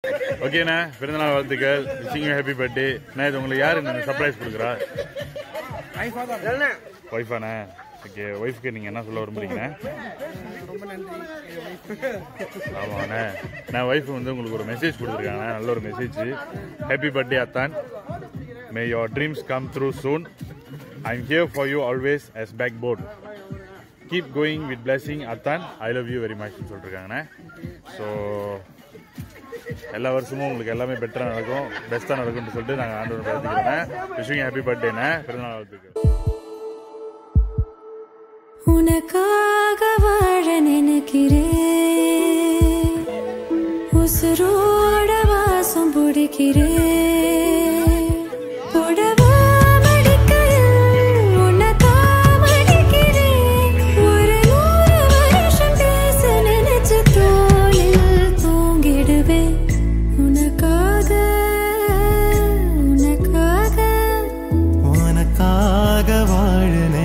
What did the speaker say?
ஓகேண்ணா பிறந்தநாள் வாழ்த்துக்கள் விஷிங் ஹாப்பி பர்த்டே நான் இது உங்களுக்கு யாரு நான் சர்ப்ரைஸ் கொடுக்குறா ஒய்ஃபாண்ணே ஓகே ஒய்ஃப்க்கு நீங்கள் என்ன சொல்ல விரும்புறீங்கண்ணே ஆமாண்ணே நான் ஒய்ஃப் வந்து உங்களுக்கு ஒரு மெசேஜ் கொடுத்துருக்காங்க நல்ல ஒரு மெசேஜ் ஹாப்பி பர்த்டே அத்தான் may your dreams come through soon I am here for you always as back port keep going with blessing அத்தான் ஐ லவ் யூ வெரி மச்னு சொல்லிருக்காங்கண்ணே ஸோ எல்லா வருஷமும் உங்களுக்கு எல்லாமே பெட்டராக நடக்கும் பெஸ்ட்டாக நடக்கும்னு சொல்லிட்டு நாங்கள் ஆண்டோட பார்த்துக்கிறோண்ணே விஷிங் ஹாப்பி பர்த்டேண்ணே பிறந்தநாள் வாழ்த்துக்கள் உனக்காக வாழ நினைக்கிறேன் உசுரோட வாசம் பிடிக்கிறேன் புடவா மடிக்கையில் உன்னைத்தான் மடிக்கிறேன். ஒரு நூறு வருஷம் பேச நினைச்சு தோளில் தூங்கிடுவேன். உனக்காக உனக்காக உனக்காக வாழ